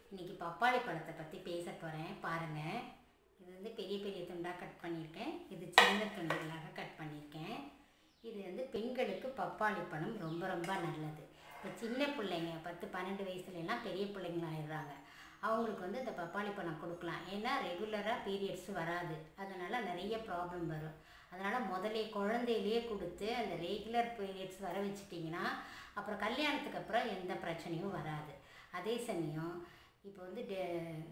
இன்றைக்கி பப்பாளி பழத்தை பற்றி பேச போகிறேன் பாருங்கள் இது வந்து பெரிய பெரிய துண்டாக கட் பண்ணியிருக்கேன் இது சின்ன துண்டுகளாக கட் பண்ணியிருக்கேன் இது வந்து பெண்களுக்கு பப்பாளி பழம் ரொம்ப ரொம்ப நல்லது இப்போ சின்ன பிள்ளைங்க பத்து பன்னெண்டு வயசுலலாம் பெரிய பிள்ளைங்களா ஆயிடுறாங்க அவங்களுக்கு வந்து இந்த பப்பாளி பழம் கொடுக்கலாம் ஏன்னா ரெகுலராக பீரியட்ஸ் வராது அதனால் நிறைய ப்ராப்ளம் வரும் அதனால் முதலே குழந்தையிலேயே கொடுத்து அந்த ரெகுலர் பீரியட்ஸ் வர வச்சிட்டிங்கன்னா அப்புறம் கல்யாணத்துக்கு அப்புறம் எந்த பிரச்சனையும் வராது அதே சமயம் இப்போ வந்து டெ-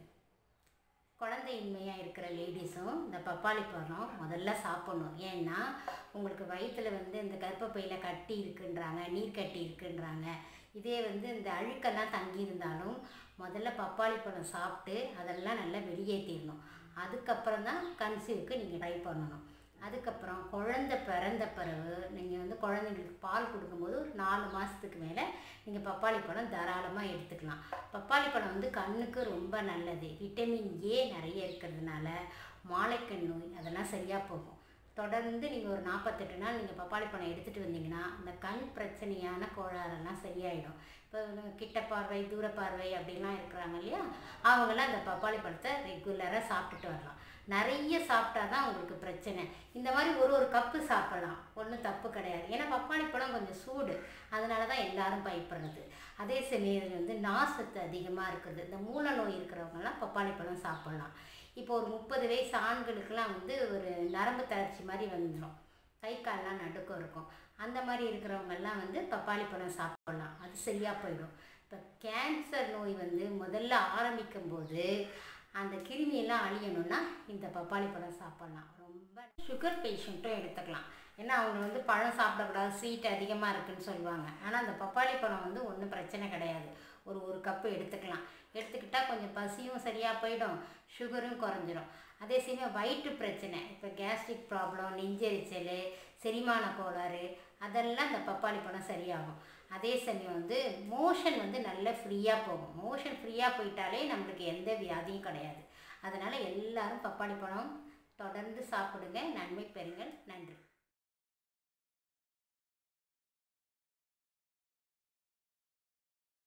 குழந்தையின்மையாக இருக்கிற லேடிஸும் இந்த பப்பாளி பழம் முதல்ல சாப்பிடணும் ஏன்னா உங்களுக்கு வயிற்றில் வந்து இந்த கர்ப்பப்பையில் கட்டி இருக்குன்றாங்க நீர் கட்டி இருக்குன்றாங்க இதே வந்து இந்த அழுக்கெல்லாம் தங்கியிருந்தாலும் முதல்ல பப்பாளி பழம் சாப்பிட்டு அதெல்லாம் நல்லா வெளியேற்றிடணும் அதுக்கப்புறம் தான் கன்சீவுக்கு நீங்கள் ட்ரை பண்ணணும் அதுக்கப்புறம் குழந்தை பிறந்த பிறகு நீங்கள் வந்து குழந்தைங்களுக்கு பால் கொடுக்கும்போது ஒரு நாலு மாதத்துக்கு மேலே நீங்கள் பப்பாளி பழம் தாராளமாக எடுத்துக்கலாம் பப்பாளி பழம் வந்து கண்ணுக்கு ரொம்ப நல்லது விட்டமின் ஏ நிறைய இருக்கிறதுனால மாலைக்கண் நோய் அதெல்லாம் சரியாக போகும் தொடர்ந்து நீங்கள் ஒரு நாற்பத்தெட்டு நாள் நீங்கள் பப்பாளி பழம் எடுத்துகிட்டு வந்தீங்கன்னா இந்த கண் பிரச்சனையான கோளாறெல்லாம் சரியாயிடும் இப்போ கிட்ட பார்வை தூர பார்வை அப்படிலாம் இருக்கிறாங்க இல்லையா அவங்களாம் அந்த பப்பாளி பழத்தை ரெகுலராக சாப்பிட்டுட்டு வரலாம் நிறைய சாப்பிட்டா தான் உங்களுக்கு பிரச்சனை இந்த மாதிரி ஒரு ஒரு கப்பு சாப்பிடலாம் ஒன்றும் தப்பு கிடையாது ஏன்னா பப்பாளி பழம் கொஞ்சம் சூடு அதனால தான் எல்லாரும் பயப்படுறது அதே சமயம் வந்து நார்சத்து அதிகமாக இருக்குது இந்த மூல நோய் இருக்கிறவங்கலாம் பப்பாளி பழம் சாப்பிடலாம் இப்போ ஒரு முப்பது வயசு ஆண்களுக்கெல்லாம் வந்து ஒரு நரம்பு தளர்ச்சி மாதிரி வந்துடும் கை கால்லாம் நடுக்கம் இருக்கும் அந்த மாதிரி இருக்கிறவங்கெல்லாம் வந்து பப்பாளி பழம் சாப்பிடலாம் அது சரியாக போயிடும் இப்போ கேன்சர் நோய் வந்து முதல்ல ஆரம்பிக்கும் போது அந்த கிருமியெல்லாம் அழியணும்னா இந்த பப்பாளி பழம் சாப்பிடலாம் ரொம்ப சுகர் பேஷண்ட்டும் எடுத்துக்கலாம் ஏன்னா அவங்க வந்து பழம் சாப்பிடக்கூடாது ஸ்வீட் அதிகமாக இருக்குன்னு சொல்லுவாங்க ஆனால் அந்த பப்பாளி பழம் வந்து ஒன்றும் பிரச்சனை கிடையாது ஒரு ஒரு கப்பு எடுத்துக்கலாம் எடுத்துக்கிட்டால் கொஞ்சம் பசியும் சரியாக போயிடும் சுகரும் குறைஞ்சிரும் அதே சமயம் வயிற்று பிரச்சனை இப்போ கேஸ்ட்ரிக் ப்ராப்ளம் நெஞ்செரிச்சல் செரிமான கோளாறு அதெல்லாம் இந்த பப்பாளி பழம் சரியாகும் அதே சமயம் வந்து மோஷன் வந்து நல்லா ஃப்ரீயாக போகும் மோஷன் ஃப்ரீயாக போயிட்டாலே நம்மளுக்கு எந்த வியாதியும் கிடையாது அதனால் எல்லாரும் பப்பாளி பழம் தொடர்ந்து சாப்பிடுங்க நன்மை பெறுங்கள் நன்றி